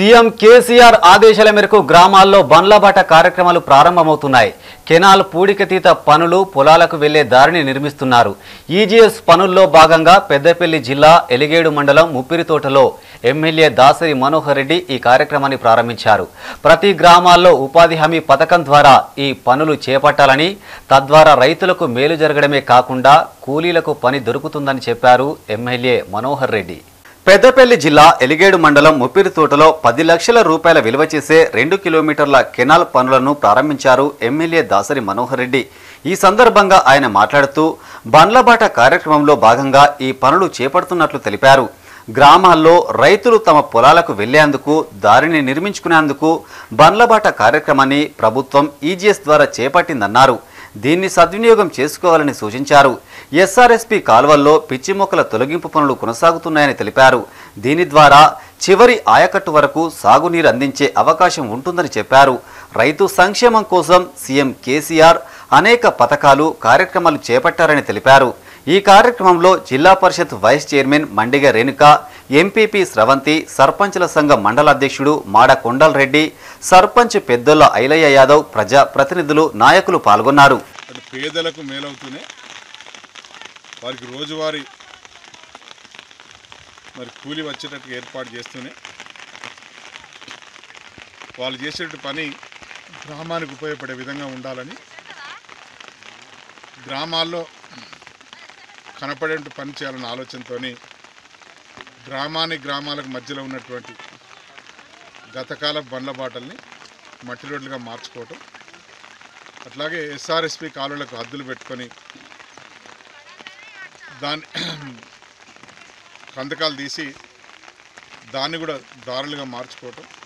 CM KCR ఆదేశాల మేరకు గ్రామాల్లో బండ్లబాట కార్యక్రమాలు ప్రారంభమవుతున్నాయి కెనాల్ పూడికతీత పనులు పొలాలకు వెళ్లే దారిని నిర్మిస్తున్నారు ఈజీఎస్ పనుల్లో భాగంగా పెద్దపల్లి జిల్లా ఎలిగేడు మండలం ముప్పిరితోటలో ఎమ్మెల్యే దాసరి మనోహర్ రెడ్డి ఈ కార్యక్రమాన్ని ప్రారంభించారు ప్రతి గ్రామాల్లో ఉపాధి హామీ పథకం ద్వారా ఈ పనులు చేపట్టాలని తద్వారా రైతులకు మేలు జరగడమే కాకుండా కూలీలకు పని దొరుకుతుందని చెప్పారు ఎమ్మెల్యే మనోహర్ రెడ్డి పెద్దపల్లి జిల్లా ఎలిగేడు మండలం ముప్పిరితోటలో పది లక్షల రూపాయల విలువ చేసే రెండు కిలోమీటర్ల కెనాల్ పనులను ప్రారంభించారు ఎమ్మెల్యే దాసరి మనోహర్ రెడ్డి ఈ సందర్భంగా ఆయన మాట్లాడుతూ బండ్లబాట కార్యక్రమంలో భాగంగా ఈ పనులు చేపడుతున్నట్లు తెలిపారు గ్రామాల్లో రైతులు తమ పొలాలకు వెళ్లేందుకు దారిని నిర్మించుకునేందుకు బండ్లబాట కార్యక్రమాన్ని ప్రభుత్వం ఈజీఎస్ ద్వారా చేపట్టిందన్నారు దీన్ని సద్వినియోగం చేసుకోవాలని సూచించారు ఎస్ఆర్ఎస్పీ కాల్వల్లో పిచ్చి మొక్కల తొలగింపు పనులు కొనసాగుతున్నాయని తెలిపారు దీని ద్వారా చివరి ఆయకట్టు వరకు సాగునీరు అందించే అవకాశం ఉంటుందని చెప్పారు రైతు సంక్షేమం కోసం సీఎం కేసీఆర్ అనేక పథకాలు కార్యక్రమాలు చేపట్టారని తెలిపారు ఈ కార్యక్రమంలో జిల్లా పరిషత్ vice chairman Mandiga Renuka MPP Sravanthi సర్పంచుల సంఘం మండల అధ్యక్షుడు మాడ కొండల్ రెడ్డి సర్పంచ్ పెద్దొల్ల ఐలయ్య యాదవ్ ప్రజా ప్రతినిధులు నాయకులు పాల్గొన్నారు అటు పేదలకు మేలవుతూనే వారికి రోజువారీ మరి కూలి వచ్చేటట్టుగా ఏర్పాటు చేస్తూనే వాళ్ళు చేసేట పని గ్రామానికి ఉపయోగపడే విధంగా ఉండాలని గ్రామాల్లో కనపడే పని చేయాలన్న ఆలోచనతో గ్రామానికి గ్రామాలకు మధ్యలో ఉన్నటువంటి గతకాల బండ్ల బాటల్ని మట్టి రోడ్లుగా మార్చుకోవటం అట్లాగే ఎస్ఆర్ఎస్పి కాలువలకు హద్దులు పెట్టుకొని దాని కందకాలు తీసి దాన్ని కూడా దారులుగా మార్చుకోవటం